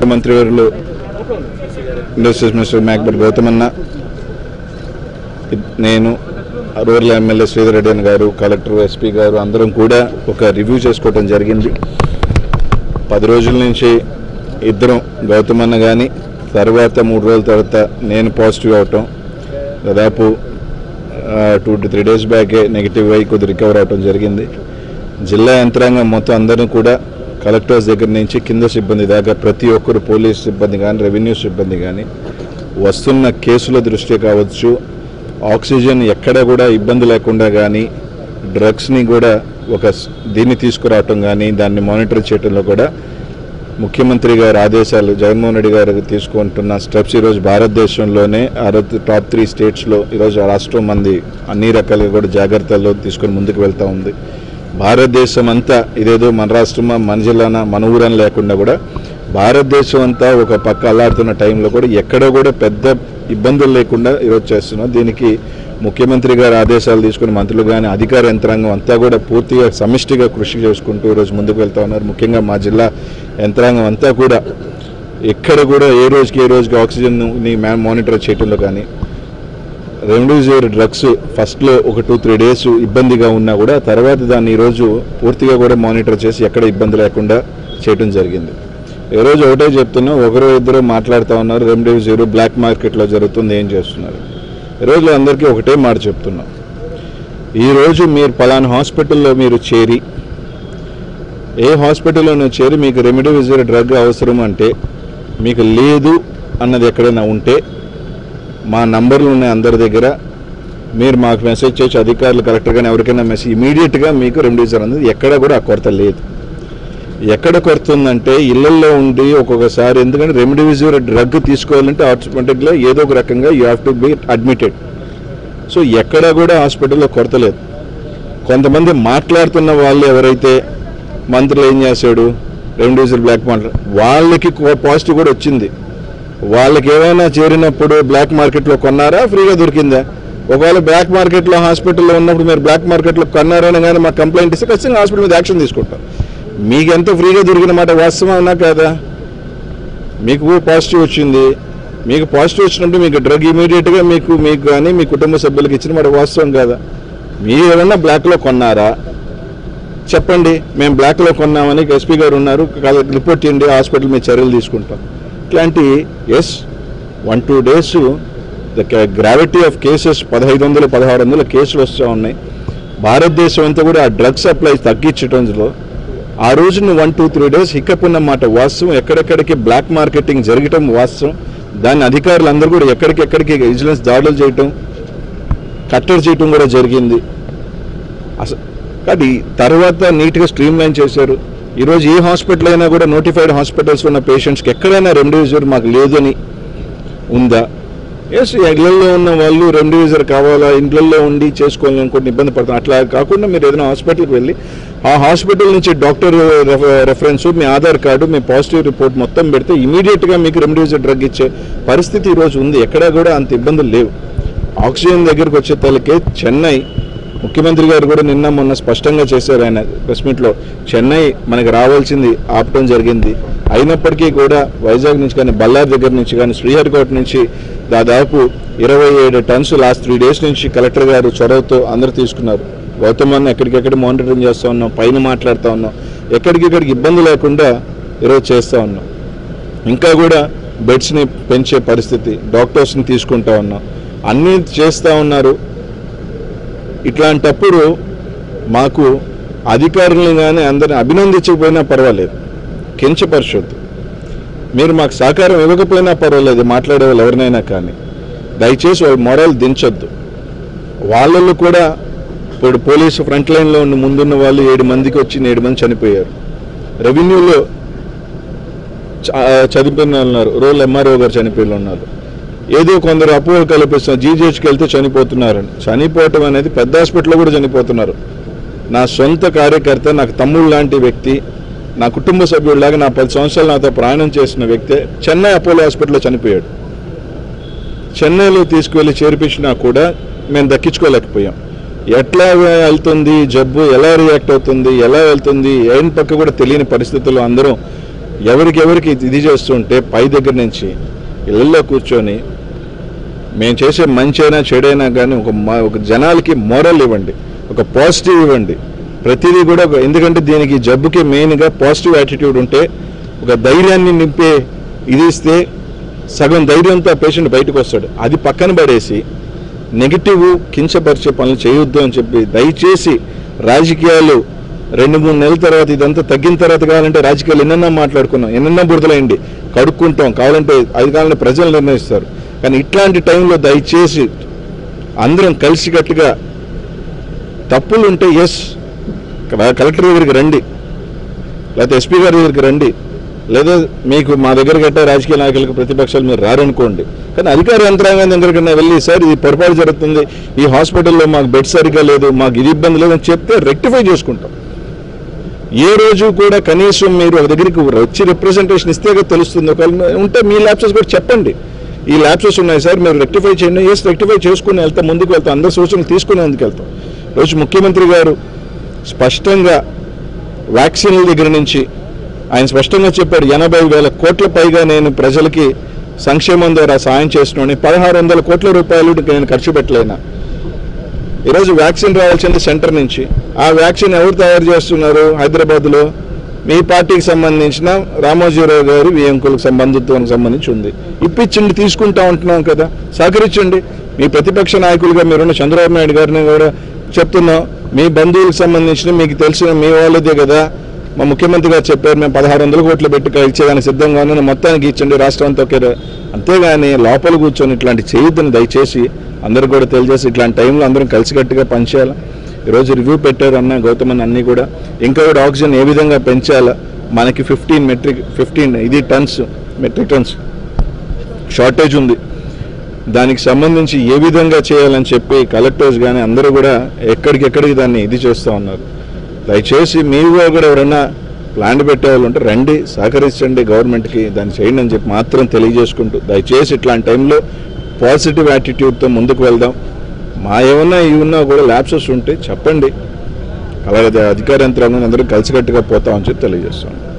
మంత్రివర్యులు industries minister మ్యాక్బర్ గౌతమన్న నేను rural MLA Sridhar Reddy అన్న గారు కలెక్టర్ ఎస్పీ గారు అందరం కూడా ఒక రివ్యూ చేసుకోవటం జరిగింది పది రోజుల నుంచి ఇద్దరం గౌతమన్న కానీ తర్వాత మూడు రోజుల తర్వాత నేను పాజిటివ్ అవటం దాదాపు టూ టు త్రీ డేస్ బ్యాకే నెగిటివ్ అయి కొద్ది రికవర్ అవటం జరిగింది జిల్లా యంత్రాంగం మొత్తం అందరం కూడా కలెక్టర్స్ దగ్గర నుంచి కింద సిబ్బంది దాకా ప్రతి ఒక్కరు పోలీస్ సిబ్బంది కానీ రెవెన్యూ సిబ్బంది కానీ వస్తున్న కేసుల దృష్ట్యా కావచ్చు ఆక్సిజన్ ఎక్కడ కూడా ఇబ్బంది లేకుండా కానీ డ్రగ్స్ని కూడా ఒక స్- దీన్ని తీసుకురావటం కానీ దాన్ని మానిటర్ చేయడంలో కూడా ముఖ్యమంత్రి గారి ఆదేశాలు జగన్మోహన్ రెడ్డి గారు తీసుకుంటున్న స్టెప్స్ ఈరోజు భారతదేశంలోనే అరవై టాప్ త్రీ స్టేట్స్లో ఈరోజు రాష్ట్రం మంది అన్ని రకాలుగా కూడా జాగ్రత్తలు తీసుకొని ముందుకు వెళ్తూ ఉంది భారతదేశం అంతా ఇదేదో మన రాష్ట్రమా మన జిల్లానా మన ఊరని లేకుండా కూడా భారతదేశం అంతా ఒక పక్క అల్లాడుతున్న టైంలో కూడా ఎక్కడ కూడా పెద్ద ఇబ్బందులు లేకుండా ఈరోజు చేస్తున్నాం దీనికి ముఖ్యమంత్రి గారి ఆదేశాలు తీసుకుని మంత్రులు కానీ అధికార యంత్రాంగం అంతా కూడా పూర్తిగా సమిష్టిగా కృషి చేసుకుంటూ ఈరోజు ముందుకు వెళ్తా ఉన్నారు ముఖ్యంగా మా జిల్లా యంత్రాంగం అంతా కూడా ఎక్కడ కూడా ఏ రోజుకి ఏ రోజుకి ఆక్సిజన్ని మానిటర్ చేయటంలో కానీ రెమ్డెసివిర్ డ్రగ్స్ ఫస్ట్లో ఒక టూ త్రీ డేస్ ఇబ్బందిగా ఉన్నా కూడా తర్వాత దాన్ని ఈరోజు పూర్తిగా కూడా మానిటర్ చేసి ఎక్కడ ఇబ్బంది లేకుండా చేయడం జరిగింది ఈరోజు ఒకటే చెప్తున్నా ఒకరు ఇద్దరు మాట్లాడుతూ ఉన్నారు రెమ్డెసివిర్ బ్లాక్ మార్కెట్లో జరుగుతుంది ఏం చేస్తున్నారు ఈరోజు అందరికీ ఒకటే మాట చెప్తున్నా ఈరోజు మీరు పలానా హాస్పిటల్లో మీరు చేరి ఏ హాస్పిటల్లో చేరి మీకు రెమిడివిజర్ డ్రగ్ అవసరం అంటే మీకు లేదు అన్నది ఎక్కడైనా ఉంటే మా నంబర్లు ఉన్నాయి అందరి దగ్గర మీరు మాకు మెసేజ్ చేసి అధికారులు కలెక్టర్ కానీ ఎవరికైనా మెసేజ్ ఇమీడియట్గా మీకు రెమిడివిజర్ అనేది ఎక్కడ కూడా ఆ కొరత లేదు ఎక్కడ కొరత ఉందంటే ఇళ్లలో ఉండి ఒక్కొక్కసారి ఎందుకంటే రెమిడివిజర్ డ్రగ్ తీసుకోవాలంటే ఆటోమేటిక్గా ఏదో ఒక రకంగా you have to be admitted so ఎక్కడ కూడా హాస్పిటల్లో కొరత లేదు కొంతమంది మాట్లాడుతున్న వాళ్ళు ఎవరైతే మంత్రులు ఏం చేశాడు రెమిడివిజర్ బ్లాక్ మాట్లాడు వాళ్ళకి పాజిటివ్ కూడా వచ్చింది వాళ్ళకి ఏమైనా చేరినప్పుడు బ్లాక్ మార్కెట్లో కొన్నారా ఫ్రీగా దొరికిందా ఒకవేళ బ్లాక్ మార్కెట్లో హాస్పిటల్లో ఉన్నప్పుడు మీరు బ్లాక్ మార్కెట్లో కొన్నారని కానీ మాకు కంప్లైంట్ ఇస్తే ఖచ్చితంగా హాస్పిటల్ మీద యాక్షన్ తీసుకుంటాం మీకు ఎంత ఫ్రీగా దొరికిన మాట వాస్తవం అన్నా కదా మీకు పాజిటివ్ వచ్చింది మీకు పాజిటివ్ వచ్చినప్పుడు మీకు డ్రగ్ ఇమీడియట్గా మీకు మీకు కానీ మీ కుటుంబ సభ్యులకు ఇచ్చిన మాట వాస్తవం కదా మీరు ఏమన్నా బ్లాక్లో కొన్నారా చెప్పండి మేము బ్లాక్లో కొన్నామని ఎస్పీ గారు ఉన్నారు కాదు, రిపోర్ట్ చేయండి హాస్పిటల్ మీద చర్యలు తీసుకుంటాం ఇట్లాంటి yes one two days the gravity of cases పదహైదు వందలు పదహారు వందల కేసులు వస్తూ ఉన్నాయి భారతదేశం అంతా కూడా ఆ డ్రగ్ సప్లై తగ్గించడంలో ఆ రోజున one two three days hiccup ఉన్నమాట వాస్తవం ఎక్కడెక్కడికి బ్లాక్ మార్కెటింగ్ జరగటం వాస్తవం దాన్ని అధికారులు అందరూ కూడా ఎక్కడికెక్కడికి విజిలెన్స్ దాడులు చేయటం కట్టడి చేయటం కూడా జరిగింది అసలు కానీ తర్వాత నీట్గా స్ట్రీమ్ లైన్ చేశారు ఈరోజు ఏ హాస్పిటల్ అయినా కూడా నోటిఫైడ్ హాస్పిటల్స్ ఉన్న పేషెంట్స్కి ఎక్కడైనా రెమ్డెసివిర్ మాకు లేదని ఉందా ఎస్ ఇళ్లలో ఉన్న వాళ్ళు రెమ్డెసివిర్ కావాలా ఇంట్లలో ఉండి చేసుకోవాలని కొన్ని ఇబ్బంది పడుతున్నారు అట్లా కాకుండా మీరు ఏదైనా హాస్పిటల్కి వెళ్ళి ఆ హాస్పిటల్ నుంచి డాక్టర్ రెఫరెన్స్ మీ ఆధార్ కార్డు మీ పాజిటివ్ రిపోర్ట్ మొత్తం పెడితే ఇమీడియట్గా మీకు రెమ్డెసివిర్ డ్రగ్ ఇచ్చే పరిస్థితి ఈరోజు ఉంది ఎక్కడా కూడా అంత ఇబ్బందులు లేవు ఆక్సిజన్ దగ్గరికి వచ్చే తలకే చెన్నై ముఖ్యమంత్రి గారు కూడా నిన్న మొన్న స్పష్టంగా చేశారు ఆయన ప్రెస్ మీట్లో చెన్నై మనకి రావాల్సింది ఆపటం జరిగింది అయినప్పటికీ కూడా వైజాగ్ నుంచి కానీ బళ్ళారి దగ్గర నుంచి కానీ శ్రీహరికోట నుంచి దాదాపు ఇరవై ఏడు టన్స్ లాస్ట్ త్రీ డేస్ నుంచి కలెక్టర్ గారు చొరవతో అందరూ తీసుకున్నారు గౌతమాన్ని ఎక్కడికెక్కడ మానిటరింగ్ చేస్తూ ఉన్నాం పైన మాట్లాడుతూ ఉన్నాం ఎక్కడికెక్కడికి ఇబ్బంది లేకుండా ఈరోజు చేస్తూ ఉన్నాం ఇంకా కూడా బెడ్స్ని పెంచే పరిస్థితి డాక్టర్స్ని తీసుకుంటా ఉన్నాం అన్నీ చేస్తూ ఉన్నారు ఇట్లాంటప్పుడు మాకు అధికారులను కానీ అందరిని అభినందించకపోయినా పర్వాలేదు కించపరచొద్దు మీరు మాకు సహకారం ఇవ్వకపోయినా పర్వాలేదు మాట్లాడే వాళ్ళు ఎవరినైనా కానీ దయచేసి వాళ్ళ మొరల్ దించొద్దు వాళ్ళల్లో కూడా ఇప్పుడు పోలీసు ఫ్రంట్ లైన్లో ఉన్న ముందున్న వాళ్ళు ఏడు మందికి వచ్చి ఏడు మంది చనిపోయారు రెవెన్యూలో చ- చనిపోయిన వాళ్ళు ఉన్నారు రోల్ ఎంఆర్ఓ గారు చనిపోయిన ఉన్నారు ఏదో కొందరు అపోహలు కల్పిస్తున్నారు జీజీహెచ్కి వెళ్తే చనిపోతున్నారని చనిపోవటం అనేది పెద్ద హాస్పిటల్లో కూడా చనిపోతున్నారు నా సొంత కార్యకర్త నాకు తమ్ముడు లాంటి వ్యక్తి నా కుటుంబ సభ్యుడిలాగా నా పది సంవత్సరాలు నాతో ప్రయాణం చేసిన వ్యక్తే చెన్నై అపోలో హాస్పిటల్లో చనిపోయాడు చెన్నైలో తీసుకువెళ్ళి చేర్పించినా కూడా మేము దక్కించుకోలేకపోయాం ఎట్లా వెళ్తుంది జబ్బు ఎలా రియాక్ట్ అవుతుంది ఎలా వెళ్తుంది ఏం పక్క కూడా తెలియని పరిస్థితుల్లో అందరం ఎవరికి ఎవరికి ఇది చేస్తుంటే పై దగ్గర నుంచి ఇళ్ళల్లో కూర్చొని మేము చేసే మంచి అయినా చెడైనా కానీ ఒక మ- ఒక జనాలకి మోరల్ ఇవ్వండి ఒక పాజిటివ్ ఇవ్వండి ప్రతిదీ కూడా ఒక- ఎందుకంటే దీనికి జబ్బుకి మెయిన్గా పాజిటివ్ యాటిట్యూడ్ ఉంటే ఒక ధైర్యాన్ని నింపే ఇది ఇస్తే సగం ధైర్యంతో ఆ పేషెంట్ బయటకు వస్తాడు అది పక్కన పడేసి నెగిటివ్ కించపరిచే పనులు చేయొద్దు అని చెప్పి దయచేసి రాజకీయాలు రెండు మూడు నెలల తర్వాత ఇదంతా తగ్గిన తర్వాత కావాలంటే రాజకీయాలు ఎన్నెన్నో మాట్లాడుకున్నాం ఎన్నెన్నో బురదలైండి కడుక్కుంటాం కావాలంటే అది కావాలంటే ప్రజలు నిర్ణయిస్తారు కానీ ఇట్లాంటి టైంలో దయచేసి అందరం కలిసికట్టుగా తప్పులు ఉంటే ఎస్ కలెక్టర్ దగ్గరికి రండి లేకపోతే ఎస్పీ గారి దగ్గరికి రండి లేదా మీకు మా దగ్గర గట్ట రాజకీయ నాయకులకు ప్రతిపక్షాలు మీరు రారనుకోండి కానీ అధికార యంత్రాంగం దగ్గరికి వెళ్ళి సార్ ఇది పొరపాటు జరుగుతుంది ఈ హాస్పిటల్లో మాకు బెడ్ సరిగ్గా లేదు మాకు ఇది ఇబ్బంది లేదని చెప్తే రెక్టిఫై చేసుకుంటాం ఏ రోజు కూడా కనీసం మీరు ఒక దగ్గరికి వచ్చి రిప్రజెంటేషన్ ఇస్తే కదా తెలుస్తుంది ఒకవేళ ఉంటే మీ ల్యాబ్సెస్ కూడా చెప్పండి ఈ ల్యాబ్సెస్ ఉన్నాయి సార్ మీరు రెక్టిఫై చేయండి ఎస్ రెక్టిఫై చేసుకుని వెళ్తాం ముందుకు వెళ్తాం అందరి సూచనలు తీసుకుని ముందుకు వెళ్తాం రోజు ముఖ్యమంత్రి గారు స్పష్టంగా వ్యాక్సిన్ల దగ్గర నుంచి ఆయన స్పష్టంగా చెప్పాడు ఎనభై వేల కోట్ల పైగా నేను ప్రజలకి సంక్షేమం ద్వారా సాయం చేస్తున్నాను పదహారు వందల కోట్ల రూపాయలు నేను ఖర్చు పెట్టలేనా ఈరోజు వ్యాక్సిన్ రావాల్సింది సెంటర్ నుంచి ఆ వ్యాక్సిన్ ఎవరు తయారు చేస్తున్నారు హైదరాబాద్లో మీ పార్టీకి సంబంధించిన రామోజీరావు గారి వియంకులకు సంబంధిత్వానికి సంబంధించి ఉంది ఇప్పించండి తీసుకుంటా ఉంటున్నాం కదా సహకరించండి మీ ప్రతిపక్ష నాయకులుగా మీరున్న చంద్రబాబు నాయుడు గారిని కూడా చెప్తున్నాం మీ బంధువులకు సంబంధించిన మీకు తెలిసిన మీ వాళ్ళదే కదా మా ముఖ్యమంత్రి గారు చెప్పారు మేము పదహారు వందల కోట్లు పెట్టి ఇచ్చేదానికి సిద్ధంగా ఉన్నాను మొత్తానికి ఇచ్చండి రాష్ట్రం అంతా ఒకే రా- అంతేగాని లోపల కూర్చొని ఇట్లాంటి చేయొద్దని దయచేసి అందరూ కూడా తెలియజేసి ఇట్లాంటి టైంలో అందరం కలిసికట్టుగా పనిచేయాలి ఈరోజు రివ్యూ పెట్టారు అన్న గౌతమ్ అన్న అన్నీ కూడా ఇంకా కూడా ఆక్సిజన్ ఏ విధంగా పెంచాలా మనకి ఫిఫ్టీన్ మెట్రిక్ ఫిఫ్టీన్ ఇది టన్స్ మెట్రిక్ టన్స్ షార్టేజ్ ఉంది దానికి సంబంధించి ఏ విధంగా చేయాలని చెప్పి కలెక్టర్స్ కానీ అందరూ కూడా ఎక్కడికెక్కడికి దాన్ని ఇది చేస్తూ ఉన్నారు దయచేసి మీరు కూడా ఎవరైనా ప్లాన్ పెట్టే వాళ్ళు ఉంటే రండి సహకరించండి గవర్నమెంట్కి దాన్ని చేయండి అని చెప్పి మాత్రం తెలియజేసుకుంటూ దయచేసి ఇట్లాంటి టైంలో పాజిటివ్ యాటిట్యూడ్తో ముందుకు వెళ్దాం మా ఏమన్నా ఇవి ఉన్నా కూడా ల్యాబ్సెస్ ఉంటే చెప్పండి అలాగే అధికార యంత్రాంగం అందరూ కలిసికట్టుగా పోతామని చెప్పి తెలియజేస్తాం